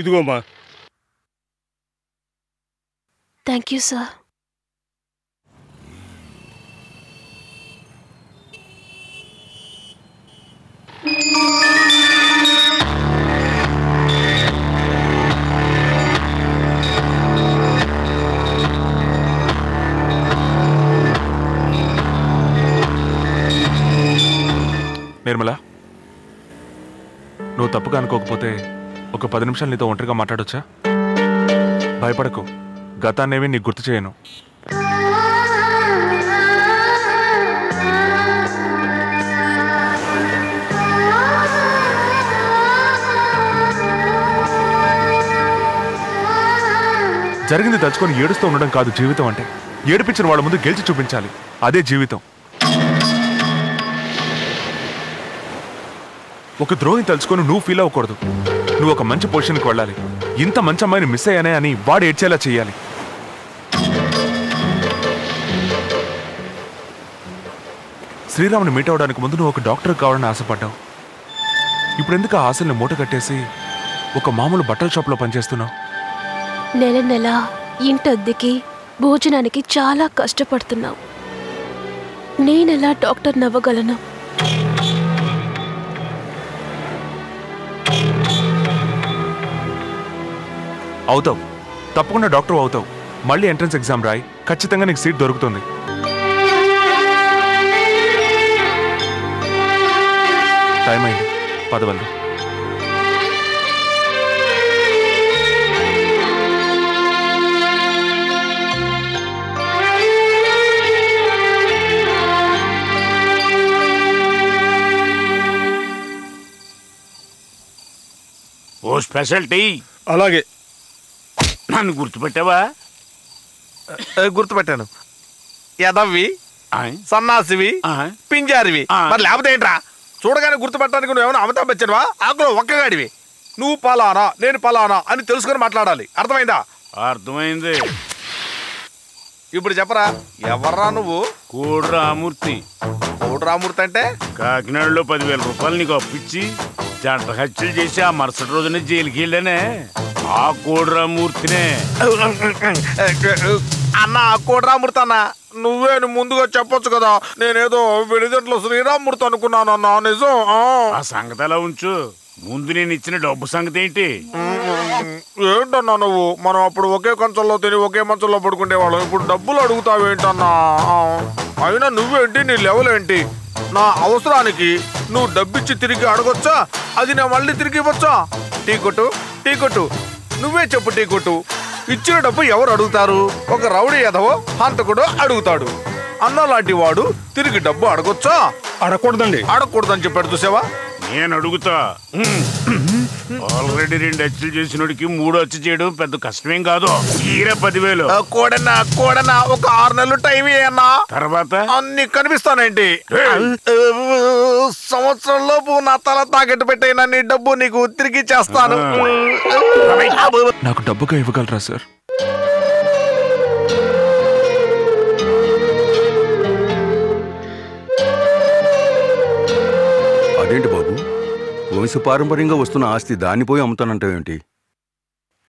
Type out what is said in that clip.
ఇదిగోమ్మా thank you sir Nirmala నువ్వు తప్పుగా అనుకోకపోతే ఒక పది నిమిషాలు నీతో ఒంటరిగా మాట్లాడొచ్చా భయపడకు గతాన్నేవి నీకు గుర్తు చేయను జరిగింది తలుచుకొని ఏడుస్తూ ఉండడం కాదు జీవితం అంటే ఏడిపించిన వాళ్ళ ముందు గెలిచి చూపించాలి అదే జీవితం ఒక ద్రోహిని తలుచుకొని నువ్వు ఫీల్ అవ్వకూడదు నువ్వు ఒక మంచి పొజిషన్కి వెళ్ళాలి ఇంత మంచి అమ్మాయిని మిస్ అయ్యానే అని వాడు ఏడ్చేలా చేయాలి శ్రీరాముని మీట్ అవడానికి ముందు నువ్వు ఒక డాక్టర్ కావాలని ఆశపడ్డావు ఇప్పుడు ఎందుకు ఆ ఆశల్ని మూట కట్టేసి ఒక మామూలు బట్టల షాప్లో పనిచేస్తున్నావు నెల నెల ఇంటద్దెకి భోజనానికి చాలా కష్టపడుతున్నాం నేనెలా డాక్టర్ నవ్వగలను అవుతావు తప్పకుండా డాక్టర్ అవుతావు మళ్ళీ ఎంట్రన్స్ ఎగ్జామ్ రాయి ఖచ్చితంగా నీకు సీట్ దొరుకుతుంది టైం అయింది పదవల్లు ఓ స్పెషల్ టీ అలాగే నన్ను గుర్తుపెట్టావా గుర్తుపెట్టాను యదవ్వి ఆయ్, సన్నాసివి ఆయ్. పింజారివి ఆ. మరి లేకపోతే ఏంట్రా చూడగానే గుర్తుపెట్టడానికి నువ్వు ఏమైనా అమితాబ్ బచ్చన్వా ఆకులో ఒక్కగాడివి నువ్వు పలానా నేను పలానా అని తెలుసుకొని మాట్లాడాలి అర్థమైందా అర్థమైంది ఇప్పుడు చెప్పరా ఎవర్రా నువ్వు కోడి రామూర్తి కోడు రామూర్తి అంటే కాకినాడలో పదివేల రూపాయలు నీకు అప్పించి జంట హత్యలు చేసి ఆ మరుసటి రోజున జైలుకి వెళ్ళానే ఆ కోడి రామూర్తినే అన్న కోడి రామూర్తి అన్న నువ్వే నువ్వు ముందుగా చెప్పొచ్చు కదా నేనేదో వెలిదంట్లో శ్రీరామూర్తి అనుకున్నాను అన్న నిజం ఆ. ఆ సంగతి అలా ఉంచు ముందు నేను ఇచ్చిన డబ్బు సంగతి ఏంటి ఏంటన్నా నువ్వు మనం అప్పుడు ఒకే కంచంలో తిని ఒకే మంచంలో పడుకునేవాళ్ళం ఇప్పుడు డబ్బులు అడుగుతావేంటన్నా ఆ, అయినా నువ్వేంటి నీ లెవెల్ ఏంటి నా అవసరానికి నువ్వు డబ్బిచ్చి తిరిగి అడగొచ్చా అది నేను మళ్ళీ తిరిగి ఇవ్వచ్చా టీ కొట్టు టీ కొట్టు నువ్వే చెప్పు టీ కొట్టు ఇచ్చిన డబ్బు ఎవరు అడుగుతారు ఒక రౌడీ ఎదవో హంతకుడు అడుగుతాడు అన్న లాంటి వాడు తిరిగి డబ్బు అడగొచ్చా అడగకూడదండి అడగకూడదని చెప్పాడు చూసావా నేను అడుగుతా ఆల్రెడీ రెండు హత్యలు చేసినోడికి మూడు హత్య చేయడం పెద్ద కష్టమేం కాదు తీరా పదివేలు ఆ, కోడన్నా కోడన్నా ఒక ఆరు నెలలు టైం అన్నా తర్వాత అన్ని కనిపిస్తానేంటి ఏయ్! సంవత్సరంలోపు నా తల తాకట్టు పెట్టైన నీ డబ్బు నీకు తిరిగి చేస్తాను నాకు డబ్బుగా ఇవ్వగలరా సార్ అదేంటి బాబు వంశపారంపర్యంగా వస్తున్న ఆస్తి దాన్ని పోయి అమ్ముతానంటావేంటి